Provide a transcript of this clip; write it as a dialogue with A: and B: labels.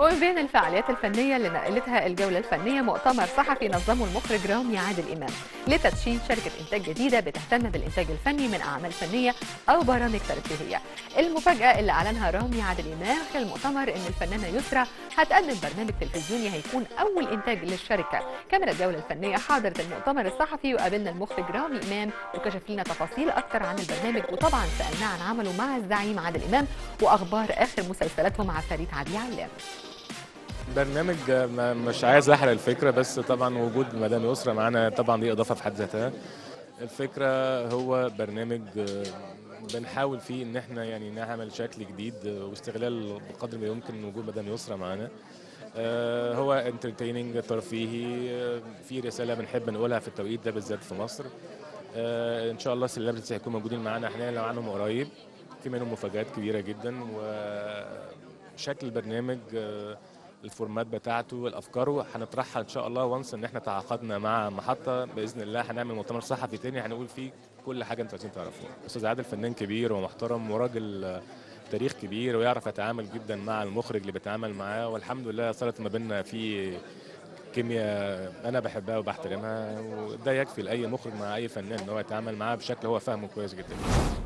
A: ومن بين الفعاليات الفنية اللي نقلتها الجولة الفنية مؤتمر صحفي نظمه المخرج رامي عادل إمام لتدشين شركة إنتاج جديدة بتهتم بالإنتاج الفني من أعمال فنية أو برامج ترفيهية المفاجأة اللي أعلنها رامي عادل إمام في المؤتمر إن الفنانة يسرا هتقدم برنامج تلفزيوني هيكون أول إنتاج للشركة كاميرا الجولة الفنية حاضرت المؤتمر الصحفي وقابلنا المخرج رامي إمام وكشف لنا تفاصيل أكتر عن البرنامج وطبعا سألناه عن عمله مع الزعيم عادل إمام وأخبار آخر مسلسلاته مع فريد عدي علام
B: برنامج ما- مش عايز احرق الفكره بس طبعا وجود مدام يسرا معانا طبعا دي اضافه في حد ذاتها الفكره هو برنامج آه، بنحاول فيه ان احنا يعني نعمل شكل جديد آه، واستغلال بقدر ما يمكن وجود مدام يسرا معانا آه، هو انترتيننج ترفيهي آه، في رساله بنحب نقولها في التوقيت ده بالذات في مصر آه، ان شاء الله السليبرتيز هيكونوا موجودين معانا احنا لو عنهم قريب في منهم مفاجآت كبيره جدا وشكل البرنامج آه، الفورمات بتاعته الافكار هنطرحها ان شاء الله وانس ان احنا تعاقدنا مع محطه باذن الله هنعمل مؤتمر صحفي تاني هنقول فيه كل حاجه انتوا عايزين تعرفوها استاذ عادل فنان كبير ومحترم وراجل آه، تاريخ كبير ويعرف يتعامل جدا مع المخرج اللي بيتعامل معاه والحمد لله صارت ما بيننا في كيمياء انا بحبها وبحترمها وده يكفي لاي مخرج مع اي فنان ان هو يتعامل معاه بشكل هو فاهمه كويس جدا